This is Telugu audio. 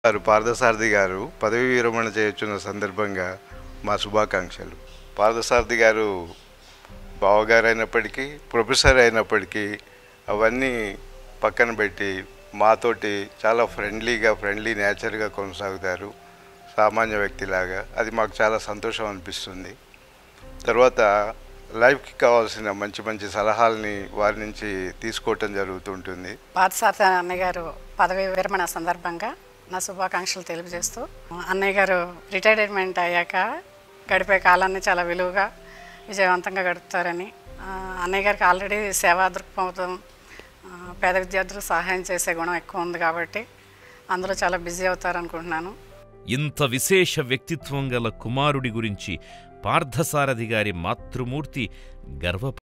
గారు పార్థసారథి గారు పదవి విరమణ చేయుచున్న సందర్భంగా మా శుభాకాంక్షలు పార్థసారథి గారు బావగారు అయినప్పటికీ ప్రొఫెసర్ అయినప్పటికీ అవన్నీ పక్కన పెట్టి మాతోటి చాలా ఫ్రెండ్లీగా ఫ్రెండ్లీ నేచర్గా కొనసాగుతారు సామాన్య వ్యక్తిలాగా అది మాకు చాలా సంతోషం అనిపిస్తుంది తర్వాత లైఫ్కి కావాల్సిన మంచి మంచి సలహాలని వారి నుంచి తీసుకోవటం జరుగుతుంటుంది పార్థసారథి అన్నయ్య గారు పదవి విరమణ సందర్భంగా నా శుభాకాంక్షలు తెలియజేస్తూ అన్నయ్య గారు రిటైర్మెంట్ అయ్యాక గడిపే కాలాన్ని చాలా విలువగా విజయవంతంగా గడుపుతారని ఆ, అన్నయ్య గారికి ఆల్రెడీ సేవా దృక్పథం ఆ, పేద విద్యార్థులకు సహాయం చేసే గుణం ఎక్కువ ఉంది కాబట్టి అందులో చాలా బిజీ అవుతారనుకుంటున్నాను ఇంత విశేష వ్యక్తిత్వం గల కుమారుడి గురించి పార్థసారథి గారి మాతృమూర్తి గర్వ